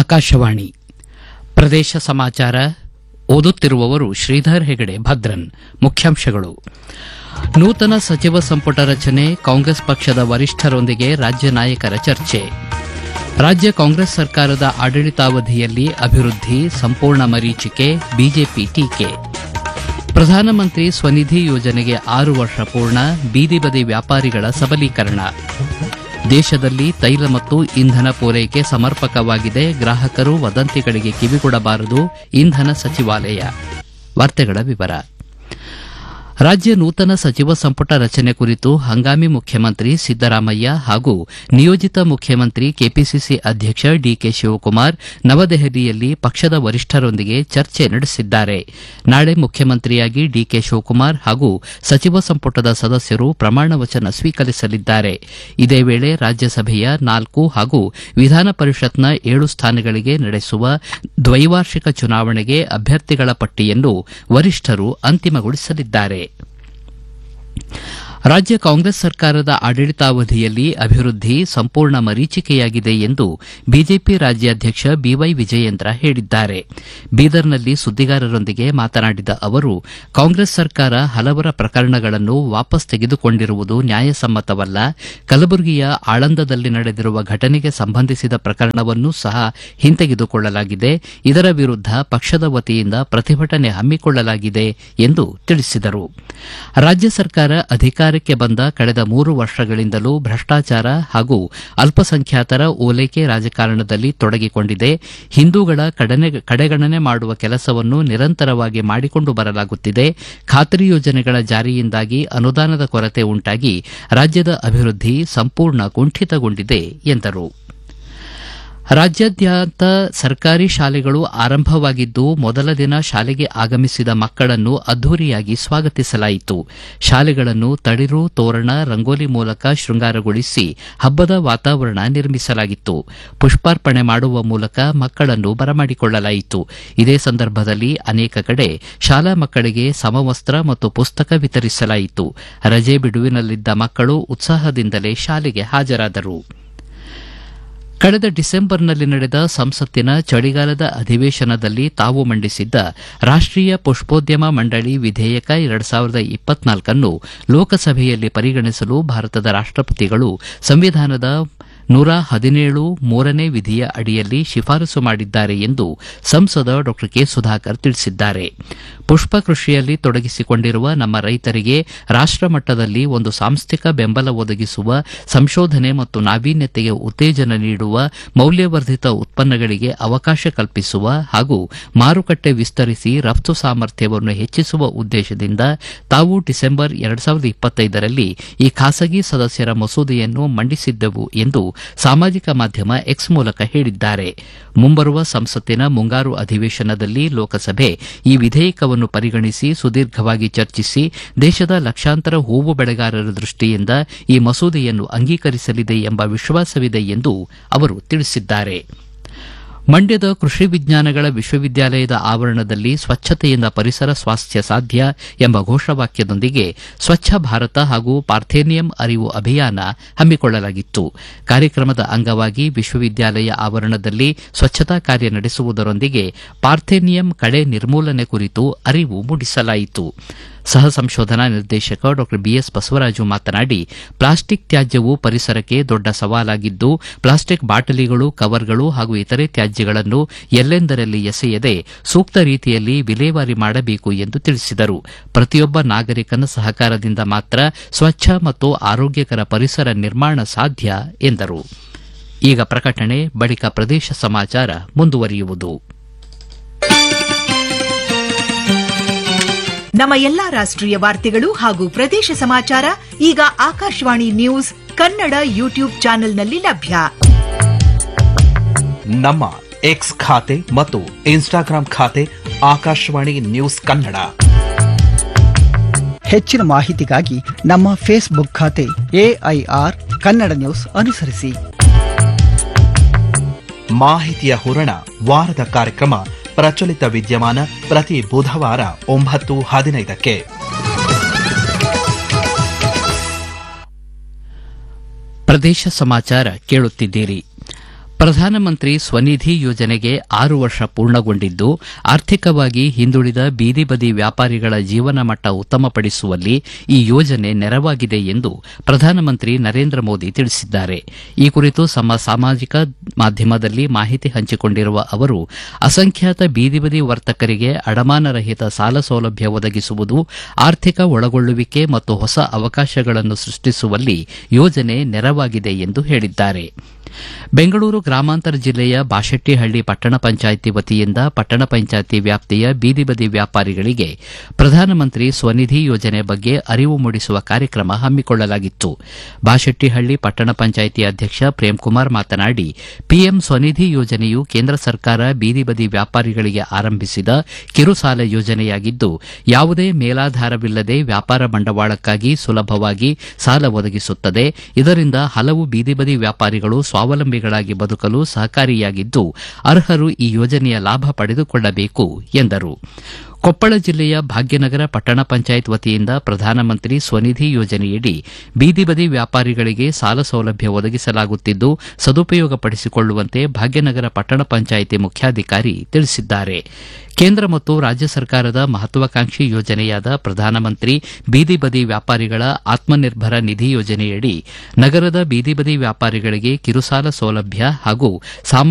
ಆಕಾಶವಾಣಿ ಪ್ರದೇಶ ಸಮಾಚಾರ ಓದುತ್ತಿರುವವರು ಶ್ರೀಧರ್ ಹೆಗಡೆ ಭದ್ರನ್ ಮುಖ್ಯಾಂಶಗಳು ನೂತನ ಸಚಿವ ಸಂಪುಟ ರಚನೆ ಕಾಂಗ್ರೆಸ್ ಪಕ್ಷದ ವರಿಷ್ಠರೊಂದಿಗೆ ರಾಜ್ಯ ನಾಯಕರ ಚರ್ಚೆ ರಾಜ್ಯ ಕಾಂಗ್ರೆಸ್ ಸರ್ಕಾರದ ಆಡಳಿತಾವಧಿಯಲ್ಲಿ ಅಭಿವೃದ್ಧಿ ಸಂಪೂರ್ಣ ಮರೀಚಿಕೆ ಬಿಜೆಪಿ ಟೀಕೆ ಪ್ರಧಾನಮಂತ್ರಿ ಸ್ವನಿಧಿ ಯೋಜನೆಗೆ ಆರು ವರ್ಷ ಪೂರ್ಣ ಬೀದಿ ಬದಿ ವ್ಯಾಪಾರಿಗಳ ಸಬಲೀಕರಣ ದೇಶದಲ್ಲಿ ತೈಲ ಮತ್ತು ಇಂಧನ ಪೂರೈಕೆ ಸಮರ್ಪಕವಾಗಿದೆ ಗ್ರಾಹಕರು ವದಂತಿಗಳಿಗೆ ಕಿವಿಗೊಡಬಾರದು ಇಂಧನ ಸಚಿವಾಲಯ ವಾರ್ತೆಗಳ ವಿವರ ರಾಜ್ಯ ನೂತನ ಸಚಿವ ಸಂಪುಟ ರಚನೆ ಕುರಿತು ಹಂಗಾಮಿ ಮುಖ್ಯಮಂತ್ರಿ ಸಿದ್ದರಾಮಯ್ಯ ಹಾಗೂ ನಿಯೋಜಿತ ಮುಖ್ಯಮಂತ್ರಿ ಕೆಪಿಸಿಸಿ ಅಧ್ಯಕ್ಷ ಡಿಕೆ ಶಿವಕುಮಾರ್ ನವದೆಹಲಿಯಲ್ಲಿ ಪಕ್ಷದ ವರಿಷ್ಠರೊಂದಿಗೆ ಚರ್ಚೆ ನಡೆಸಿದ್ದಾರೆ ನಾಳೆ ಮುಖ್ಯಮಂತ್ರಿಯಾಗಿ ಡಿಕೆ ಶಿವಕುಮಾರ್ ಹಾಗೂ ಸಚಿವ ಸಂಪುಟದ ಸದಸ್ಯರು ಪ್ರಮಾಣ ವಚನ ಸ್ವೀಕರಿಸಲಿದ್ದಾರೆ ಇದೇ ವೇಳೆ ರಾಜ್ಯಸಭೆಯ ನಾಲ್ಕು ಹಾಗೂ ವಿಧಾನ ಪರಿಷತ್ನ ಏಳು ಸ್ಥಾನಗಳಿಗೆ ನಡೆಸುವ ದ್ವೈವಾರ್ಷಿಕ ಚುನಾವಣೆಗೆ ಅಭ್ಯರ್ಥಿಗಳ ಪಟ್ಟಿಯನ್ನು ವರಿಷ್ಠರು ಅಂತಿಮಗೊಳಿಸಲಿದ್ದಾರೆ ರಾಜ್ಯ ಕಾಂಗ್ರೆಸ್ ಸರ್ಕಾರದ ಆಡಳಿತಾವಧಿಯಲ್ಲಿ ಅಭಿವೃದ್ಧಿ ಸಂಪೂರ್ಣ ಮರೀಚಿಕೆಯಾಗಿದೆ ಎಂದು ಬಿಜೆಪಿ ರಾಜ್ಯಾಧ್ಯಕ್ಷ ಬಿವೈ ವಿಜಯೇಂದ್ರ ಹೇಳಿದ್ದಾರೆ ಬೀದರ್ನಲ್ಲಿ ಸುದ್ದಿಗಾರರೊಂದಿಗೆ ಮಾತನಾಡಿದ ಅವರು ಕಾಂಗ್ರೆಸ್ ಸರ್ಕಾರ ಹಲವರ ಪ್ರಕರಣಗಳನ್ನು ವಾಪಸ್ ತೆಗೆದುಕೊಂಡಿರುವುದು ನ್ಯಾಯಸಮ್ಮತವಲ್ಲ ಕಲಬುರಗಿಯ ಆಳಂದದಲ್ಲಿ ನಡೆದಿರುವ ಘಟನೆಗೆ ಸಂಬಂಧಿಸಿದ ಪ್ರಕರಣವನ್ನೂ ಸಹ ಹಿಂತೆಗೆದುಕೊಳ್ಳಲಾಗಿದೆ ಇದರ ವಿರುದ್ಧ ಪಕ್ಷದ ವತಿಯಿಂದ ಪ್ರತಿಭಟನೆ ಹಮ್ಮಿಕೊಳ್ಳಲಾಗಿದೆ ಎಂದು ತಿಳಿಸಿದರು ರಾಜ್ಯ ಸರ್ಕಾರ ಅಧಿಕಾರಕ್ಕೆ ಬಂದ ಕಳೆದ ಮೂರು ವರ್ಷಗಳಿಂದಲೂ ಭ್ರಷ್ಟಾಚಾರ ಹಾಗೂ ಅಲ್ಪಸಂಖ್ಯಾತರ ಓಲೈಕೆ ರಾಜಕಾರಣದಲ್ಲಿ ತೊಡಗಿಕೊಂಡಿದೆ ಹಿಂದೂಗಳ ಕಡೆಗಣನೆ ಮಾಡುವ ಕೆಲಸವನ್ನು ನಿರಂತರವಾಗಿ ಮಾಡಿಕೊಂಡು ಬರಲಾಗುತ್ತಿದೆ ಖಾತರಿ ಯೋಜನೆಗಳ ಜಾರಿಯಿಂದಾಗಿ ಅನುದಾನದ ಕೊರತೆ ಉಂಟಾಗಿ ರಾಜ್ಯದ ಅಭಿವೃದ್ಧಿ ಸಂಪೂರ್ಣ ಕುಂಠಿತಗೊಂಡಿದೆ ಎಂದರು ರಾಜ್ಯಾದ್ಯಂತ ಸರ್ಕಾರಿ ಶಾಲೆಗಳು ಆರಂಭವಾಗಿದ್ದು ಮೊದಲ ದಿನ ಶಾಲೆಗೆ ಆಗಮಿಸಿದ ಮಕ್ಕಳನ್ನು ಅದ್ದೂರಿಯಾಗಿ ಸ್ವಾಗತಿಸಲಾಯಿತು ಶಾಲೆಗಳನ್ನು ತಳಿರು ತೋರಣ ರಂಗೋಲಿ ಮೂಲಕ ಶೃಂಗಾರಗೊಳಿಸಿ ಹಬ್ಬದ ವಾತಾವರಣ ನಿರ್ಮಿಸಲಾಗಿತ್ತು ಪುಷ್ಪಾರ್ಪಣೆ ಮಾಡುವ ಮೂಲಕ ಮಕ್ಕಳನ್ನು ಬರಮಾಡಿಕೊಳ್ಳಲಾಯಿತು ಇದೇ ಸಂದರ್ಭದಲ್ಲಿ ಅನೇಕ ಕಡೆ ಶಾಲಾ ಮಕ್ಕಳಿಗೆ ಸಮವಸ್ತ್ರ ಮತ್ತು ಪುಸ್ತಕ ವಿತರಿಸಲಾಯಿತು ರಜೆ ಬಿಡುವಿನಲ್ಲಿದ್ದ ಮಕ್ಕಳು ಉತ್ಸಾಹದಿಂದಲೇ ಶಾಲೆಗೆ ಹಾಜರಾದರು ಕಳೆದ ಡಿಸೆಂಬರ್ನಲ್ಲಿ ನಡೆದ ಸಂಸತ್ತಿನ ಚಳಿಗಾಲದ ಅಧಿವೇಶನದಲ್ಲಿ ತಾವು ಮಂಡಿಸಿದ್ದ ರಾಷ್ಟೀಯ ಪುಷ್ಪೋದ್ಯಮ ಮಂಡಳಿ ವಿಧೇಯಕ ಎರಡು ಸಾವಿರದ ಇಪ್ಪತ್ನಾಲ್ಕನ್ನು ಲೋಕಸಭೆಯಲ್ಲಿ ಪರಿಗಣಿಸಲು ಭಾರತದ ರಾಷ್ಟಪತಿಗಳು ಸಂವಿಧಾನದ ನೂರ ಹದಿನೇಳು ಮೂರನೇ ವಿಧಿಯ ಅಡಿಯಲ್ಲಿ ಶಿಫಾರಸು ಮಾಡಿದ್ದಾರೆ ಎಂದು ಸಂಸದ ಡಾ ಕೆ ಸುಧಾಕರ್ ತಿಳಿಸಿದ್ದಾರೆ ಪುಷ್ಪ ಕೃಷಿಯಲ್ಲಿ ತೊಡಗಿಸಿಕೊಂಡಿರುವ ನಮ್ಮ ರೈತರಿಗೆ ರಾಷ್ಟಮಟ್ಟದಲ್ಲಿ ಒಂದು ಸಾಂಸ್ಥಿಕ ಬೆಂಬಲ ಒದಗಿಸುವ ಸಂಶೋಧನೆ ಮತ್ತು ನಾವೀನ್ಯತೆಗೆ ಉತ್ತೇಜನ ನೀಡುವ ಮೌಲ್ಯವರ್ಧಿತ ಉತ್ಪನ್ನಗಳಿಗೆ ಅವಕಾಶ ಕಲ್ಪಿಸುವ ಹಾಗೂ ಮಾರುಕಟ್ಟೆ ವಿಸ್ತರಿಸಿ ರಫ್ತು ಸಾಮರ್ಥ್ಯವನ್ನು ಹೆಚ್ಚಿಸುವ ಉದ್ದೇಶದಿಂದ ತಾವು ಡಿಸೆಂಬರ್ ಎರಡು ಸಾವಿರದ ಇಪ್ಪತ್ತೈದರಲ್ಲಿ ಈ ಖಾಸಗಿ ಸದಸ್ಯರ ಮಸೂದೆಯನ್ನು ಮಂಡಿಸಿದ್ದೆವು ಎಂದು ಸಾಮಾಜಿಕ ಮಾಧ್ಯಮ ಎಕ್ಸ್ ಮೂಲಕ ಹೇಳಿದ್ದಾರೆ ಮುಂಬರುವ ಸಂಸತ್ತಿನ ಮುಂಗಾರು ಅಧಿವೇಶನದಲ್ಲಿ ಲೋಕಸಭೆ ಈ ವಿಧೇಯಕವನ್ನು ಪರಿಗಣಿಸಿ ಸುದೀರ್ಘವಾಗಿ ಚರ್ಚಿಸಿ ದೇಶದ ಲಕ್ಷಾಂತರ ಹೂವು ಬೆಳೆಗಾರರ ದೃಷ್ಟಿಯಿಂದ ಈ ಮಸೂದೆಯನ್ನು ಅಂಗೀಕರಿಸಲಿದೆ ಎಂಬ ವಿಶ್ವಾಸವಿದೆ ಎಂದು ಅವರು ತಿಳಿಸಿದ್ದಾರೆ ಮಂಡ್ಯದ ಕೃಷಿ ವಿಜ್ಞಾನಗಳ ವಿಶ್ವವಿದ್ಯಾಲಯದ ಆವರಣದಲ್ಲಿ ಸ್ವಚ್ಛತೆಯಿಂದ ಪರಿಸರ ಸ್ವಾಸ್ಥ್ಯ ಸಾಧ್ಯ ಎಂಬ ಘೋಷವಾಕ್ಯದೊಂದಿಗೆ ಸ್ವಚ್ಛ ಭಾರತ ಹಾಗೂ ಪಾರ್ಥೇನಿಯಂ ಅರಿವು ಅಭಿಯಾನ ಹಮ್ಮಿಕೊಳ್ಳಲಾಗಿತ್ತು ಕಾರ್ಯಕ್ರಮದ ಅಂಗವಾಗಿ ವಿಶ್ವವಿದ್ಯಾಲಯ ಆವರಣದಲ್ಲಿ ಸ್ವಚ್ಛತಾ ಕಾರ್ಯ ನಡೆಸುವುದರೊಂದಿಗೆ ಪಾರ್ಥೇನಿಯಂ ಕಳೆ ನಿರ್ಮೂಲನೆ ಕುರಿತು ಅರಿವು ಮೂಡಿಸಲಾಯಿತು ಸಹ ಸಂಶೋಧನಾ ನಿರ್ದೇಶಕ ಡಾ ಬಿಎಸ್ ಬಸವರಾಜು ಮಾತನಾಡಿ ಪ್ಲಾಸ್ಟಿಕ್ ತ್ಯಾಜ್ಯವು ಪರಿಸರಕ್ಕೆ ದೊಡ್ಡ ಸವಾಲಾಗಿದ್ದು ಪ್ಲಾಸ್ಟಿಕ್ ಬಾಟಲಿಗಳು ಕವರ್ಗಳು ಹಾಗೂ ಇತರೆ ತ್ಯಾಜ್ಯಗಳನ್ನು ಎಲ್ಲೆಂದರಲ್ಲಿ ಎಸೆಯದೆ ಸೂಕ್ತ ರೀತಿಯಲ್ಲಿ ವಿಲೇವಾರಿ ಮಾಡಬೇಕು ಎಂದು ತಿಳಿಸಿದರು ಪ್ರತಿಯೊಬ್ಬ ನಾಗರಿಕನ ಸಹಕಾರದಿಂದ ಮಾತ್ರ ಸ್ವಚ್ಛ ಮತ್ತು ಆರೋಗ್ಯಕರ ಪರಿಸರ ನಿರ್ಮಾಣ ಸಾಧ್ಯ ಎಂದರು ಈಗ ಪ್ರಕಟಣೆ ಬಳಿಕ ಪ್ರದೇಶ ಸಮಾಚಾರ ಮುಂದುವರಿಯುವುದು ನಮ್ಮ ಎಲ್ಲಾ ರಾಷ್ಟ್ರೀಯ ವಾರ್ತೆಗಳು ಹಾಗೂ ಪ್ರದೇಶ ಸಮಾಚಾರ ಈಗ ಆಕಾಶವಾಣಿ ನ್ಯೂಸ್ ಕನ್ನಡ ಯೂಟ್ಯೂಬ್ ಚಾನೆಲ್ನಲ್ಲಿ ಲಭ್ಯ ನಮ್ಮ ಎಕ್ಸ್ ಖಾತೆ ಮತ್ತು ಇನ್ಸ್ಟಾಗ್ರಾಂ ಖಾತೆ ಆಕಾಶವಾಣಿ ನ್ಯೂಸ್ ಕನ್ನಡ ಹೆಚ್ಚಿನ ಮಾಹಿತಿಗಾಗಿ ನಮ್ಮ ಫೇಸ್ಬುಕ್ ಖಾತೆ ಎಐಆರ್ ಕನ್ನಡ ನ್ಯೂಸ್ ಅನುಸರಿಸಿ ಮಾಹಿತಿಯ ಹೂರಣ ವಾರದ ಕಾರ್ಯಕ್ರಮ ಪ್ರಚಲಿತ ವಿದ್ಯಮಾನ ಪ್ರತಿ ಬುಧವಾರ ಒಂಬತ್ತು ಹದಿನೈದಕ್ಕೆ ಪ್ರದೇಶ ಸಮಾಚಾರ ಕೇಳುತ್ತಿದ್ದೀರಿ ಪ್ರಧಾನಮಂತ್ರಿ ಸ್ವನಿಧಿ ಯೋಜನೆಗೆ ಆರು ವರ್ಷ ಪೂರ್ಣಗೊಂಡಿದ್ದು ಆರ್ಥಿಕವಾಗಿ ಹಿಂದುಳಿದ ಬೀದಿ ಬದಿ ವ್ಯಾಪಾರಿಗಳ ಜೀವನ ಮಟ್ಟ ಉತ್ತಮಪಡಿಸುವಲ್ಲಿ ಈ ಯೋಜನೆ ನೆರವಾಗಿದೆ ಎಂದು ಪ್ರಧಾನಮಂತ್ರಿ ನರೇಂದ್ರ ಮೋದಿ ತಿಳಿಸಿದ್ದಾರೆ ಈ ಕುರಿತು ತಮ್ಮ ಸಾಮಾಜಿಕ ಮಾಧ್ಯಮದಲ್ಲಿ ಮಾಹಿತಿ ಹಂಚಿಕೊಂಡಿರುವ ಅವರು ಅಸಂಖ್ಯಾತ ಬೀದಿ ಬದಿ ವರ್ತಕರಿಗೆ ಅಡಮಾನರಹಿತ ಸಾಲ ಸೌಲಭ್ಯ ಒದಗಿಸುವುದು ಆರ್ಥಿಕ ಒಳಗೊಳ್ಳುವಿಕೆ ಮತ್ತು ಹೊಸ ಅವಕಾಶಗಳನ್ನು ಸೃಷ್ಟಿಸುವಲ್ಲಿ ಯೋಜನೆ ನೆರವಾಗಿದೆ ಎಂದು ಹೇಳಿದ್ದಾರೆ ಬೆಂಗಳೂರು ಗ್ರಾಮಾಂತರ ಜಿಲ್ಲೆಯ ಬಾಶೆಟ್ಟಿಹಳ್ಳಿ ಪಟ್ಟಣ ಪಂಚಾಯಿತಿ ವತಿಯಿಂದ ಪಟ್ಟಣ ಪಂಚಾಯಿತಿ ವ್ಯಾಪ್ತಿಯ ಬೀದಿ ಬದಿ ವ್ಯಾಪಾರಿಗಳಿಗೆ ಪ್ರಧಾನಮಂತ್ರಿ ಸ್ವನಿಧಿ ಯೋಜನೆ ಬಗ್ಗೆ ಅರಿವು ಮೂಡಿಸುವ ಕಾರ್ಯಕ್ರಮ ಹಮ್ಮಿಕೊಳ್ಳಲಾಗಿತ್ತು ಬಾಶೆಟ್ಟಿಹಳ್ಳಿ ಪಟ್ಟಣ ಪಂಚಾಯಿತಿ ಅಧ್ಯಕ್ಷ ಪ್ರೇಮ್ಕುಮಾರ್ ಮಾತನಾಡಿ ಪಿಎಂ ಸ್ವನಿಧಿ ಯೋಜನೆಯು ಕೇಂದ್ರ ಸರ್ಕಾರ ಬೀದಿ ಬದಿ ವ್ಯಾಪಾರಿಗಳಿಗೆ ಆರಂಭಿಸಿದ ಕಿರುಸಾಲ ಯೋಜನೆಯಾಗಿದ್ದು ಯಾವುದೇ ಮೇಲಾಧಾರವಿಲ್ಲದೆ ವ್ಯಾಪಾರ ಬಂಡವಾಳಕ್ಕಾಗಿ ಸುಲಭವಾಗಿ ಸಾಲ ಒದಗಿಸುತ್ತದೆ ಇದರಿಂದ ಹಲವು ಬೀದಿ ಬದಿ ವ್ಯಾಪಾರಿಗಳು ಸ್ವಾವಲಂಬಿಗಳಾಗಿ ಬದುಕಲು ಸಹಕಾರಿಯಾಗಿದ್ದು ಅರ್ಹರು ಈ ಯೋಜನೆಯ ಲಾಭ ಪಡೆದುಕೊಳ್ಳಬೇಕು ಎಂದರು ಕೊಪ್ಪಳ ಜಿಲ್ಲೆಯ ಭಾಗ್ಯನಗರ ಪಟ್ಟಣ ಪಂಚಾಯತ್ ವತಿಯಿಂದ ಪ್ರಧಾನಮಂತ್ರಿ ಸ್ವನಿಧಿ ಯೋಜನೆಯಡಿ ಬೀದಿ ಬದಿ ವ್ಯಾಪಾರಿಗಳಿಗೆ ಸಾಲ ಸೌಲಭ್ಯ ಒದಗಿಸಲಾಗುತ್ತಿದ್ದು ಸದುಪಯೋಗಪಡಿಸಿಕೊಳ್ಳುವಂತೆ ಭಾಗ್ಯನಗರ ಪಟ್ಟಣ ಪಂಚಾಯಿತಿ ಮುಖ್ಯಾಧಿಕಾರಿ ತಿಳಿಸಿದ್ದಾರೆ ಕೇಂದ್ರ ಮತ್ತು ರಾಜ್ಯ ಸರ್ಕಾರದ ಮಹತ್ವಾಕಾಂಕ್ಷಿ ಯೋಜನೆಯಾದ ಪ್ರಧಾನಮಂತ್ರಿ ಬೀದಿ ಬದಿ ವ್ಯಾಪಾರಿಗಳ ಆತ್ಮನಿರ್ಭರ ನಿಧಿ ಯೋಜನೆಯಡಿ ನಗರದ ಬೀದಿ ಬದಿ ವ್ಯಾಪಾರಿಗಳಿಗೆ ಕಿರುಸಾಲ ಸೌಲಭ್ಯ ಹಾಗೂ